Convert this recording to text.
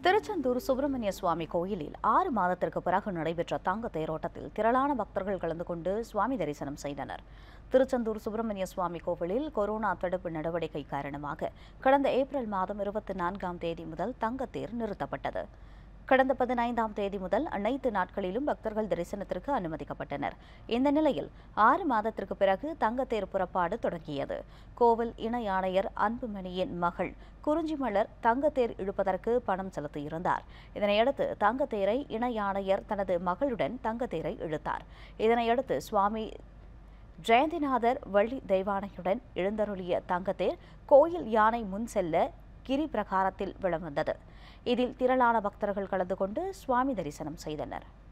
திருச்செந்தூர் சுப்பிரமணிய சுவாமி கோயிலில் ஆறு மாதத்திற்கு பிறகு நடைபெற்ற தங்க தேரோட்டத்தில் திரளான பக்தர்கள் கலந்து கொண்டு சுவாமி தரிசனம் செய்தனர் திருச்செந்தூர் சுப்பிரமணிய சுவாமி கோவிலில் கொரோனா தடுப்பு நடவடிக்கை காரணமாக கடந்த ஏப்ரல் மாதம் இருபத்தி நான்காம் தேதி முதல் தங்கத்தேர் நிறுத்தப்பட்டது கடந்த பதினைந்தாம் தேதி முதல் அனைத்து நாட்களிலும் பக்தர்கள் தரிசனத்திற்கு அனுமதிக்கப்பட்டனர் இந்த நிலையில் ஆறு மாதத்திற்கு பிறகு தங்கத்தேர் புறப்பாடு தொடங்கியது கோவில் இணை ஆணையர் அன்புமணியின் மகள் குறிஞ்சிமலர் தங்கத்தேர் இழுப்பதற்கு பணம் செலுத்தியிருந்தார் இதனையடுத்து தங்கத்தேரை இணை ஆணையர் தனது மகளுடன் தங்கத்தேரை இழுத்தார் இதனையடுத்து சுவாமி ஜெயந்திநாதர் வள்ளி தெய்வானையுடன் எழுந்தருளிய தங்கத்தேர் கோயில் யானை முன் செல்ல கிரி பிரகாரத்தில் வலம் வந்தது இதில் திரளான பக்தர்கள் கலந்து கொண்டு சுவாமி தரிசனம் செய்தனர்